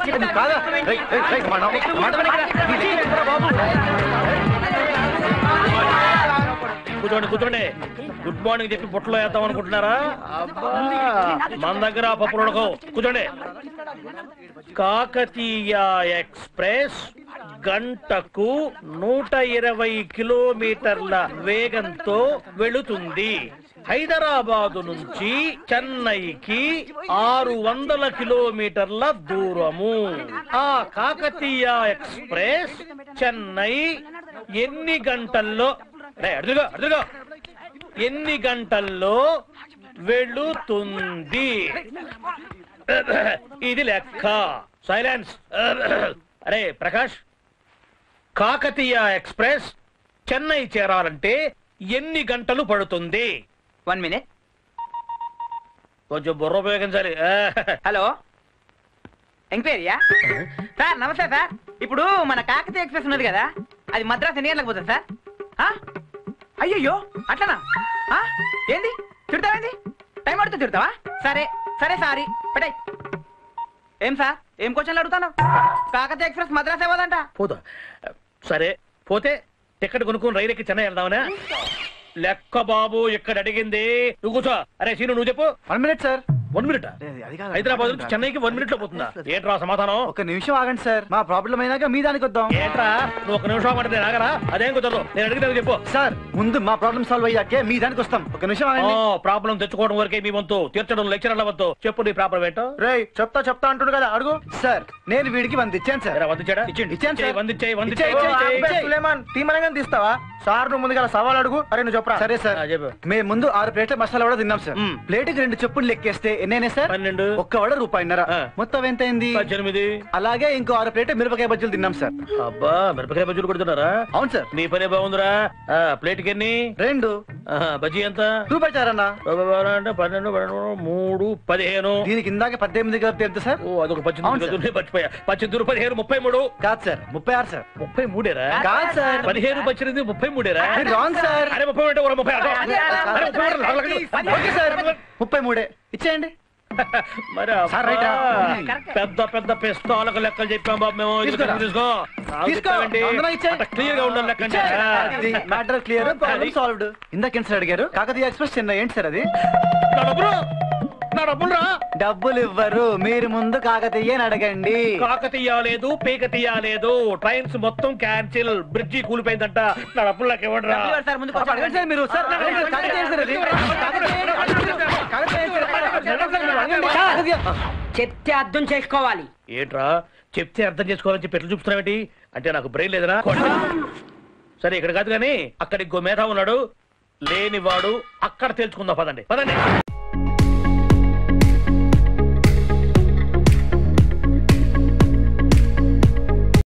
కాదా రేయ్, రేయ్, రేయ్, మా నా- మాట వినకురా. నీ లెక్క చెప్పురా బాబు. కూర్చోండి కూర్చోండి గుడ్ మార్నింగ్ చెప్పి పుట్టలో వేద్దాం అనుకుంటున్నారా అబ్బా మన దగ్గర ఆ పప్పులు ఉడకవు కూర్చోండి కాకతీయ ఎక్స్ప్రెస్ గంటకు నూట ఇరవై కిలోమీటర్ల వేగంతో వెళుతుంది హైదరాబాదు నుంచి చెన్నైకి ఆరు వందల కిలోమీటర్ల దూరము ఆ కాకతీయ ఎక్స్ప్రెస్ చెన్నై ఎన్ని గంటల్లో రే, అడుగుగా అడుగుగా ఎన్ని గంటల్లో వెళుతుంది ఇది లెక్క సైలెన్స్ అరే ప్రకాష్ కాకతీయ ఎక్స్ప్రెస్ చెన్నై చేరాలంటే ఎన్ని గంటలు పడుతుంది వన్ మినిట్ కొంచెం బుర్ర ఉపయోగించాలి హలో ఎంక్వైరీయా సార్ నమస్తే సార్ ఇప్పుడు మన కాకతీయ ఎక్స్ప్రెస్ ఉన్నది కదా అది మద్రాసు ఎన్ని గంటలకు పోతుంది సార్ ఆ? అయ్యయ్యో అట్లనా ఆ? ఏంది తిడతావేంది టైం పడుతుంది తిడతావా సరే సరే సారీ పెట్టాయి ఏం సార్ ఏం క్వశ్చన్లు అడుగుతాను కాకతీయ ఎక్స్ప్రెస్ మద్రాసు ఏమోదంట పోదా సరే పోతే టికెట్ కొనుక్కొని రైలు ఎక్కి చెన్నై వెళ్దామనే లెక్క బాబు ఇక్కడ అడిగింది నువ్వు కూర్చో అరే సీను నువ్వు చెప్పు one minute sir one minute అరే, అది కాదు. హైదరాబాద్ నుంచి చెన్నైకి వన్ మినిట్ లో పోతుందా ఏంట్రా సమాధానం ఒక నిమిషం ఆగండి సార్ మా ప్రాబ్లం అయినాక మీ దానికి వద్దాం ఏంట్రా నువ్వు ఒక నిమిషం అంటే నేను ఆగరా అదేం కుదరదు నేను అడిగితే చెప్పు సార్ ముందు మా ప్రాబ్లం సాల్వ్ అయ్యాకే మీ దానికి వస్తాం ఒక నిమిషం ఆగండి ప్రాబ్లం తెచ్చుకోవడం వరకే మీ వంతు తీర్చడం లెక్చరర్ల వంతు చెప్పు నీ ప్రాబ్లం ఏంటో రేయ్ చెప్తా చెప్తా అంటుండు కదా అడుగు సార్ నేను వీడికి వంద ఇచ్చాను సార్ ఎరా, వందిచ్చాడా ఇచ్చాను ఇచ్చేయ్, సార్ వందిచ్చేయ్, ఇచ్చేయ్, వందిచ్చేయ్, ఇచ్చేయ్, ఇచ్చేయ్. సులేమాన్ తీమనంగా తీస్తావా సార్ నువ్వు ముందుగా సవాల్ అడుగు అరే నువ్వు చెప్పరా సరే సార్ ఆ, చెప్పు. మేము ముందు ఆరు ప్లేట్ల మసాలా కూడా తిన్నాం సార్ మ్. ప్లేట్కి రెండు చెప్పులు లెక్కేస్తే ఎన్నైనా సార్ పన్నెండు ఒక్క వడ రూపాయిన్నర ఆ. మొత్తం ఎంత అయింది పద్దెనిమిది అలాగే ఇంకో ఆరు ప్లేట్ మిరపకాయ బజ్జీలు తిన్నాం సార్ అబ్బా మిరపకాయ బజ్జీలు కొడుతున్నారా అవును సార్ నీ పనే బాగుందిరా ఆ, ప్లేట్కి ఎన్ని రెండు ఆహా, బజ్జీ ఎంత రూపాయి చారన్నా బాబా అంటే పన్నెండు పన్నెండు మూడు పదిహేను దీనికి ఇందాక పద్దెనిమిది కలిపితే ఎంత సార్ ఓ అదొక అవును పద్దెనిమిది సార్. గదులు మర్చిపోయా పద్దెనిమిది పదిహేను ముప్పై మూడు కాదు సార్ ముప్పై ఆరు సార్ ముప్పై మూడేరా కాదు సార్ పదిహేను పద్దెనిమిది ముప్పై మూడేరా మీరు రాంగ్ సార్ అరే ముప్పై అంటే ఒక ముప్పై ఆరు. అదే, అదే, అరే, ముప్పై మూడు, నాలుగు లక్షలు. ఓకే సార్ ముప్పై మూడే ఇచ్చేయండి మరి సార్, రైటా? అబ్బా, పెద్ద పెద్ద పిస్తాలకు లెక్కలు చెప్పాం బాబు మేము ఇది తీసుకోరా. తీసుకో నాకు తీసుకో. చెప్తావేంటి? అందులో ఇచ్చేయ్. అంత క్లియర్ గా ఉండాలి లెక్క అంటే. మ్యాటర్ క్లియర్ ప్రాబ్లం అది. సాల్వ్డ్ ఇందాకేంటి సార్ అడిగారు కాకతీయ ఎక్స్ప్రెస్ చెన్నై ఏంటి సార్ అది నా డబ్బులు నా డబ్బులు రా డబ్బులు ఇవ్వరు మీరు ముందు కాకతీయ అని అడగండి కాకతీయ లేదు పీక తీయలేదు ట్రైన్స్ మొత్తం క్యాన్సిల్ బ్రిడ్జి కూలిపోయిందంట నా డబ్బులు నాకు ఇవ్వండి రా డబ్బులు ఇవ్వండి సార్, ముందు కొంచెం అడగండి సార్ మీరు సార్ అడగండి, కాకతీయ సార్ అది. కాకతీయ, కాకతీయ సార్. అడగండి సార్ మీరు, అడగండి. కాకతీయ. చెప్తే అర్థం చేసుకోవాలి ఏంట్రా చెప్తే అర్థం చేసుకోవాలని చెప్పి ఎట్లా చూపుతున్నావేంటి అంటే నాకు బ్రెయిన్ లేదనా సరే ఇక్కడ కాదు కానీ అక్కడ ఇంకో మేధా ఉన్నాడు లేనివాడు అక్కడ తెలుసుకుందాం పదండి పదండి